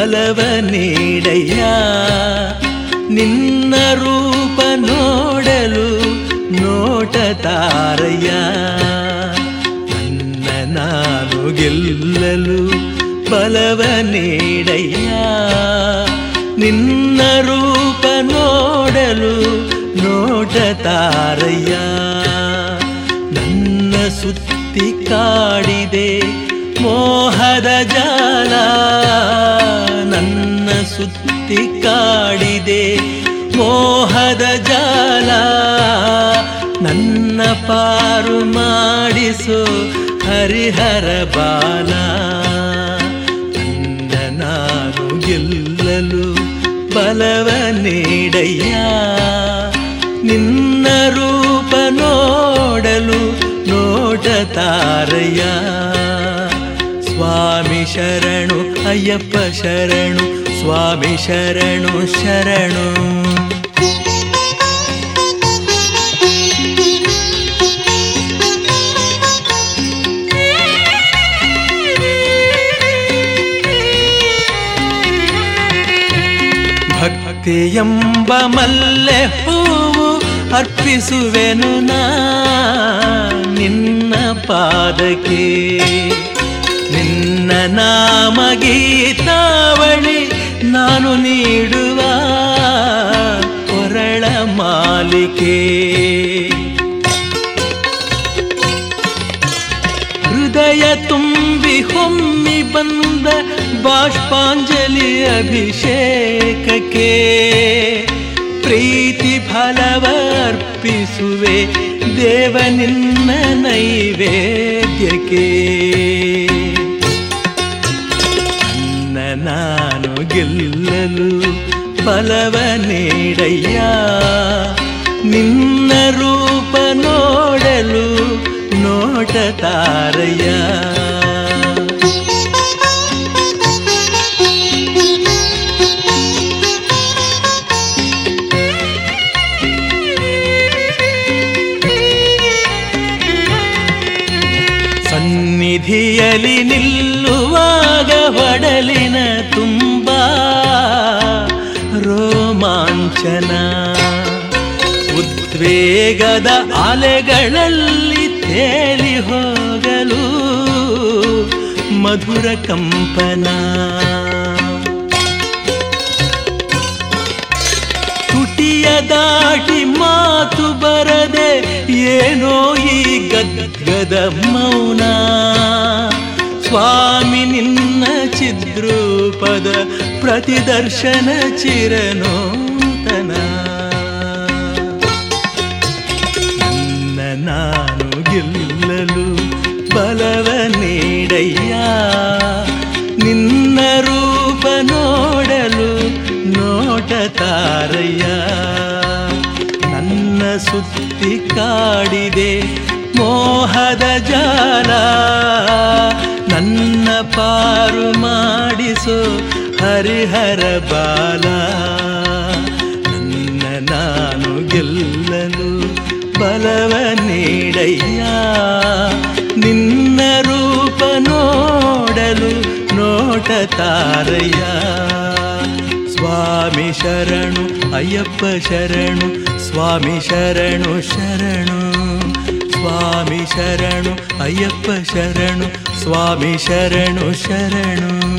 ಬಲವ ನೀಡಯ್ಯ ನಿನ್ನ ರೂಪ ನೋಡಲು ನೋಟ ತಾರಯ್ಯ ನನ್ನ ನಾನು ಗೆಲ್ಲಲು ಬಲವ ನೀಡಯ್ಯ ನಿನ್ನ ರೂಪ ನೋಡಲು ನೋಟ ತಾರಯ್ಯ ನನ್ನ ಸುತ್ತಿ ಕಾಡಿದೆ ಮೋಹದ ಜಾಲ ನನ್ನ ಸುತ್ತಿ ಕಾಡಿದೆ ಮೋಹದ ಜಾಲ ನನ್ನ ಪಾರು ಮಾಡಿಸೋ ಹರಿಹರ ಬಾಲ ನನ್ನ ನಾನು ಗೆಲ್ಲಲು ಬಲವ ನೀಡಯ್ಯ ನಿನ್ನ ರೂಪ ನೋಡಲು ನೋಟ ತಾರಯ್ಯ ಸ್ವಾಮಿ ಶರಣು ಅಯ್ಯಪ್ಪ ಶರಣು ಸ್ವಾಮಿ ಶರಣು ಶರಣು ಭಕ್ತಿಯೆಂಬ ಮಲ್ಲೆ ಹೂವು ಅರ್ಪಿಸುವೆನು ನಾ ನಿನ್ನ ಪಾದಕ್ಕೆ ನಿನ್ನ ನಾಮ ಗೀತಾವಳಿ ನಾನು ನೀಡುವ ಕೊರಳ ಮಾಲಿಕೆ ಹೃದಯ ತುಂಬಿ ಹೊಮ್ಮಿ ಬಂದ ಬಾಷ್ಪಾಂಜಲಿ ಅಭಿಷೇಕಕ್ಕೆ ಪ್ರೀತಿ ಫಲವರ್ಪಿಸುವೆ ದೇವ ನಿನ್ನ ನೈವೇದ್ಯಕ್ಕೆ ನನ್ನ ನಾನು ಗೆಲ್ಲಲು ಬಲವ ನೀಡಯ್ಯ ನಿನ್ನ ರೂಪ ನೋಡಲು ನೋಟ ತಾರಯ್ಯ ಸನ್ನಿಧಿಯಲಿ ನಿಲ್ಲುವಾಗ ಒಡಲಿನ ತುಂಬ ರೋಮಾಂಚನ ಉದ್ವೇಗದ ಅಲೆಗಳಲ್ಲಿ ತೇಲಿ ಹೋಗಲು ಮಧುರ ಕಂಪನ ತುಟಿಯ ದಾಟಿ ಮಾತು ಬರದೆ ಏನೋ ಈ ಗದ್ಗದ ಮೌನ ಸ್ವಾಮಿ ನಿನ್ನ ಚಿದ್ರೂಪದ ಪ್ರತಿದರ್ಶನ ಚಿರನೂತನ ನನ್ನ ನಾನು ಗೆಲ್ಲಲು ಬಲವ ನೀಡಯ್ಯ ನಿನ್ನ ರೂಪ ನೋಡಲು ನೋಟ ತಾರಯ್ಯ ನನ್ನ ಸುತ್ತಿ ಕಾಡಿದೆ ಮೋಹದ ಜಾಲ ನನ್ನ ಪಾರು ಮಾಡಿಸೋ ಹರಿಹರ ಬಾಲ ನನ್ನ ನಾನು ಗೆಲ್ಲಲು ಬಲವ ನೀಡಯ್ಯ ನಿನ್ನ ರೂಪ ನೋಡಲು ನೋಟ ತಾರಯ್ಯ ಸ್ವಾಮಿ ಶರಣು ಅಯ್ಯಪ್ಪ ಶರಣು ಸ್ವಾಮಿ ಶರಣು ಶರಣು ಸ್ವಾಮಿ ಶರಣು ಅಯ್ಯಪ್ಪ ಶರಣು ಸ್ವಾಮಿ ಶರಣು ಶರಣು